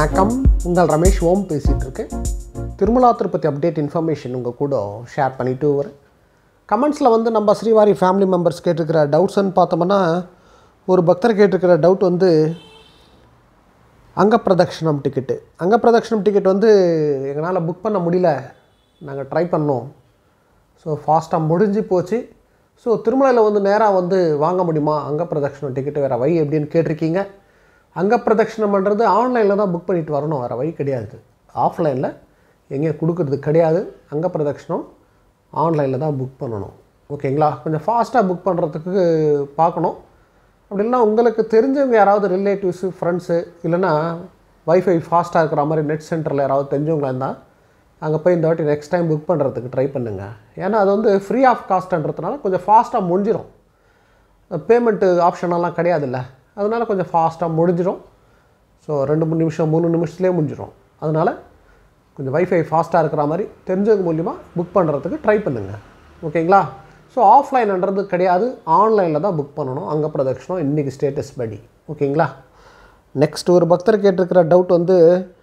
வணக்கம் உங்கள் ரமேஷ் ஓம் பேசிகிட்டு இருக்கேன் திருமலா திருப்பதி அப்டேட் இன்ஃபர்மேஷன் உங்கள் கூட ஷேர் பண்ணிட்டு வரேன் கமெண்ட்ஸில் வந்து நம்ம ஸ்ரீவாரி ஃபேமிலி மெம்பர்ஸ் கேட்டிருக்கிற டவுட்ஸ்ன்னு பார்த்தோம்னா ஒரு பக்தர் கேட்டிருக்கிற டவுட் வந்து அங்கப்பிரதட்சணம் டிக்கெட்டு அங்கப்பிரதட்சணம் டிக்கெட் வந்து எங்களால் புக் பண்ண முடியல நாங்கள் ட்ரை பண்ணோம் ஸோ ஃபாஸ்ட்டாக முடிஞ்சு போச்சு ஸோ திருமலையில் வந்து நேராக வந்து வாங்க முடியுமா அங்கப்பிரதட்சணம் டிக்கெட்டு வேறு வழி எப்படின்னு கேட்டிருக்கீங்க அங்கப்பிரதட்சணம் பண்ணுறது ஆன்லைனில் தான் புக் பண்ணிட்டு வரணும் வேறு வழி கிடையாது ஆஃப்லைனில் எங்கேயும் கொடுக்கறது கிடையாது அங்கப்பிரதட்சணம் ஆன்லைனில் தான் புக் பண்ணணும் ஓகேங்களா கொஞ்சம் ஃபாஸ்ட்டாக புக் பண்ணுறதுக்கு பார்க்கணும் அப்படி இல்லைன்னா உங்களுக்கு தெரிஞ்சவங்க யாராவது ரிலேட்டிவ்ஸு ஃப்ரெண்ட்ஸு இல்லைன்னா வைஃபை ஃபாஸ்ட்டாக இருக்கிற மாதிரி நெட் சென்டரில் யாராவது தெரிஞ்சவங்களா இருந்தால் அங்கே போய் இந்த வாட்டி நெக்ஸ்ட் டைம் புக் பண்ணுறதுக்கு ட்ரை பண்ணுங்கள் ஏன்னா அது வந்து ஃப்ரீ ஆஃப் காஸ்ட்ன்றதுனால கொஞ்சம் ஃபாஸ்ட்டாக முடிஞ்சிடும் பேமெண்ட்டு ஆப்ஷனெல்லாம் கிடையாதுல்ல அதனால கொஞ்சம் ஃபாஸ்ட்டாக முடிஞ்சிடும் ஸோ ரெண்டு மூணு நிமிஷம் மூணு நிமிஷத்துலேயே முடிஞ்சிடும் அதனால் கொஞ்சம் வைஃபை ஃபாஸ்ட்டாக இருக்கிற மாதிரி தெரிஞ்சவங்க மூலிமா புக் பண்ணுறதுக்கு ட்ரை பண்ணுங்கள் ஓகேங்களா ஸோ ஆஃப்லைன்ன்றது கிடையாது ஆன்லைனில் தான் புக் பண்ணணும் அங்கே பிரதட்சணம் இன்றைக்கி ஸ்டேட்டஸ் படி ஓகேங்களா நெக்ஸ்ட் ஒரு பக்தர் கேட்டிருக்கிற டவுட் வந்து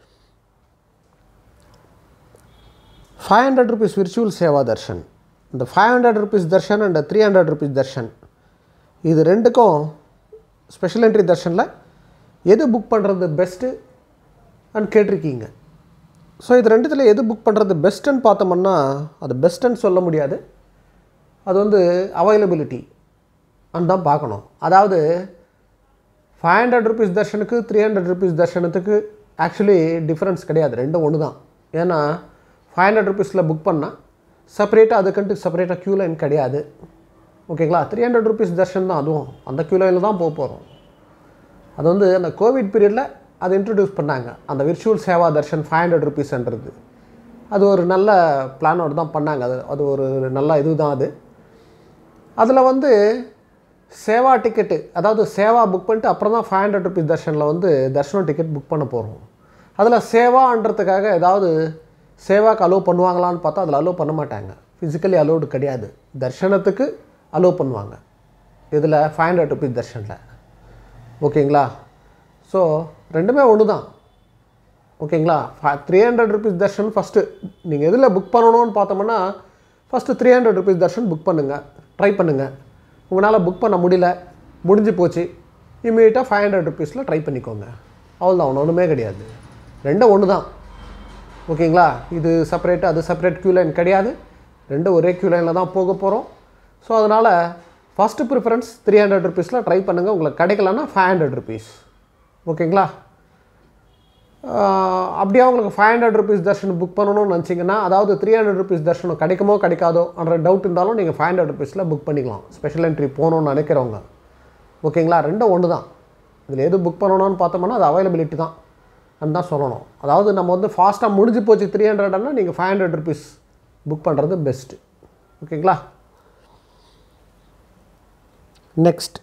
five hundred rupees virtual seva darshan இந்த five hundred rupees darshan and three hundred rupees darshan இது ரெண்டுக்கும் ஸ்பெஷல் என்ட்ரி தர்ஷனில் எது புக் பண்ணுறது பெஸ்ட்டு அண்ட் கேட்டிருக்கீங்க ஸோ இது ரெண்டுத்தில் எது புக் பண்ணுறது பெஸ்ட்டுன்னு பார்த்தோம்னா அது பெஸ்ட்டுன்னு சொல்ல முடியாது அது வந்து அவைலபிலிட்டி அண்ட் தான் பார்க்கணும் அதாவது ஃபைவ் ஹண்ட்ரட் ருபீஸ் தர்ஷனுக்கு த்ரீ ஹண்ட்ரட் ருபீஸ் தர்ஷனத்துக்கு ஆக்சுவலி டிஃப்ரென்ஸ் கிடையாது ரெண்டும் ஒன்று தான் ஏன்னா ஃபைவ் ஹண்ட்ரட் ருபீஸில் புக் பண்ணால் செப்பரேட்டாக அதுக்குன்ட்டு செப்பரேட்டாக க்யூ லைன் கிடையாது ஓகேங்களா த்ரீ ஹண்ட்ரட் ருபீஸ் தர்ஷன் தான் அதுவும் அந்த க்யூ லைனில் தான் போக போகிறோம் அது வந்து அந்த கோவிட் பீரியடில் அதை இன்ட்ரடியூஸ் பண்ணாங்க அந்த virtual seva darshan five hundred ருபீஸ்ன்றது அது ஒரு நல்ல பிளானோடு தான் பண்ணாங்க அது அது ஒரு நல்ல இது தான் அது அதில் வந்து சேவா டிக்கெட்டு அதாவது சேவா புக் பண்ணிட்டு அப்புறம் தான் ஃபைவ் ஹண்ட்ரட் ருபீஸ் தர்ஷனில் வந்து தர்ஷனம் டிக்கெட் புக் பண்ண போகிறோம் அதில் சேவான்றதுக்காக ஏதாவது சேவாக்கு அலோவ் பண்ணுவாங்களான்னு பார்த்தா அதில் அலோவ் பண்ண மாட்டாங்க ஃபிசிக்கலி அலோவ்டு கிடையாது தர்ஷனத்துக்கு அலோவ் பண்ணுவாங்க இதில் ஃபைவ் ஹண்ட்ரட் ருபீஸ் தர்ஷனில் ஓகேங்களா ஸோ ரெண்டுமே ஒன்று தான் ஓகேங்களா three hundred rupees darshan first நீங்கள் எதில் புக் பண்ணணும்னு பார்த்தோம்னா first three hundred rupees darshan book பண்ணுங்கள் ட்ரை பண்ணுங்கள் உங்களால் புக் பண்ண முடியல முடிஞ்சு போச்சு இமீடியட்டாக ஃபைவ் ஹண்ட்ரட் ருபீஸில் ட்ரை பண்ணிக்கோங்க அவ்வளோதான் ஒன்று ஒன்றுமே கிடையாது ரெண்டும் ஒன்று தான் ஓகேங்களா இது செப்பரேட்டு அது செப்பரேட் க்யூ லைன் கிடையாது ரெண்டும் ஒரே க்யூ லைனில் தான் போக போகிறோம் ஸோ அதனால் ஃபஸ்ட்டு ப்ரிஃபரன்ஸ் த்ரீ ஹண்ட்ரட் ருபீஸில் ட்ரை பண்ணுங்கள் உங்களுக்கு கிடைக்கலன்னா ஃபைவ் ஹண்ட்ரட் ருபீஸ் ஓகேங்களா ஆஹ் அப்படியே உங்களுக்கு five hundred rupees darshan book பண்ணணும்னு நினச்சிங்கன்னா அதாவது த்ரீ ஹண்ட்ரட் ருபீஸ் தர்ஷனம் கிடைக்குமோ கிடைக்காதோ என்ற டவுட் இருந்தாலும் நீங்கள் ஃபைவ் ஹண்ட்ரட் ருபீஸில் புக் பண்ணிக்கலாம் ஸ்பெஷல் என்ட்ரி போகணும்னு நினைக்கிறவங்க ஓகேங்களா ரெண்டும் ஒன்று தான் இதில் எது புக் பண்ணணும்னு பார்த்தோம்னா அது அவைலபிலிட்டி தான் అని தான் சொல்லணும் அதாவது நம்ம வந்து ஃபாஸ்ட்டாக முடிஞ்சு போச்சு த்ரீ ஹண்ட்ரட்னா நீங்கள் ஃபைவ் ஹண்ட்ரட் ருபீஸ் புக் பண்ணுறது பெஸ்ட்டு ஓகேங்களா நெக்ஸ்ட்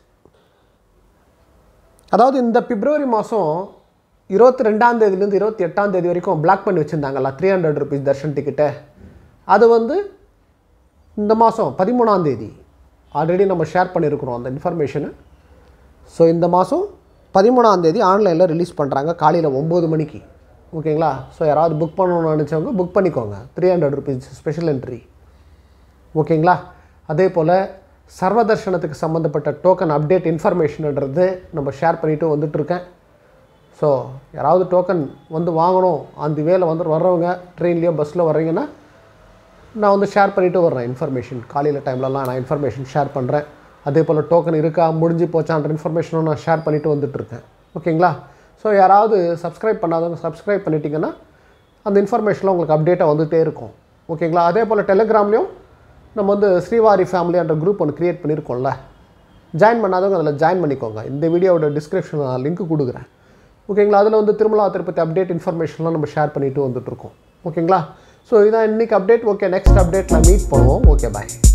அதாவது இந்த பிப்ரவரி மாதம் இருபத்தி ரெண்டாம் தேதியிலேருந்து இருபத்தி எட்டாம் தேதி வரைக்கும் பிளாக் பண்ணி வச்சுருந்தாங்கல்ல த்ரீ ஹண்ட்ரட் ருபீஸ் தர்ஷன் டிக்கெட்டை அது வந்து இந்த மாதம் பதிமூணாம் தேதி ஆல்ரெடி நம்ம ஷேர் பண்ணியிருக்கிறோம் அந்த இன்ஃபர்மேஷனை ஸோ இந்த மாதம் பதிமூணாம் தேதி ஆன்லைனில் ரிலீஸ் பண்ணுறாங்க காலையில் ஒம்பது மணிக்கு ஓகேங்களா ஸோ யாராவது புக் பண்ணணும்னு நினச்சவங்க புக் பண்ணிக்கோங்க three hundred rupees special entry ஓகேங்களா அதே போல் சர்வதர்ஷனத்துக்கு சம்மந்தப்பட்ட டோக்கன் அப்டேட் இன்ஃபர்மேஷன்ன்றது நம்ம ஷேர் பண்ணிவிட்டு வந்துட்டுருக்கேன் ஸோ யாராவது டோக்கன் வந்து வாங்கணும் அந்த வேலை வந்து வர்றவங்க ட்ரெயின்லேயோ பஸ்ஸில் வர்றீங்கன்னா நான் வந்து ஷேர் பண்ணிவிட்டு வர்றேன் இன்ஃபர்மேஷன் காலையில் டைம்லலாம் நான் இன்ஃபர்மேஷன் ஷேர் பண்ணுறேன் அதே போல் டோக்கன் இருக்கா முடிஞ்சு போச்சான்ற இன்ஃபர்மேஷனும் நான் ஷேர் பண்ணிவிட்டு வந்துட்டுருக்கேன் ஓகேங்களா ஸோ யாராவது சப்ஸ்கிரைப் பண்ணாதவங்க சப்ஸ்கிரைப் பண்ணிட்டீங்கன்னா அந்த இன்ஃபர்மேஷனில் உங்களுக்கு அப்டேட்டாக வந்துகிட்டே இருக்கும் ஓகேங்களா அதே போல் டெலிகிராம்லேயும் நம்ம வந்து ஸ்ரீவாரி ஃபேமிலின்ற குரூப் ஒன்று க்ரியேட் பண்ணியிருக்கோம்ல ஜாயின் பண்ணாதவங்க அதில் ஜாயின் பண்ணிக்கோங்க இந்த வீடியோவோட டிஸ்கிரிப்ஷனில் நான் லிங்க் கொடுக்குறேன் ஓகேங்களா அதில் வந்து திருமலா திருப்பதி அப்டேட் இன்ஃபர்மேஷன்லாம் நம்ம ஷேர் பண்ணிட்டு வந்துட்டுருக்கோம் ஓகேங்களா ஸோ இதான் இன்றைக்கி அப்டேட் ஓகே நெக்ஸ்ட் அப்டேட்டில் மீட் பண்ணுவோம் ஓகே பாய்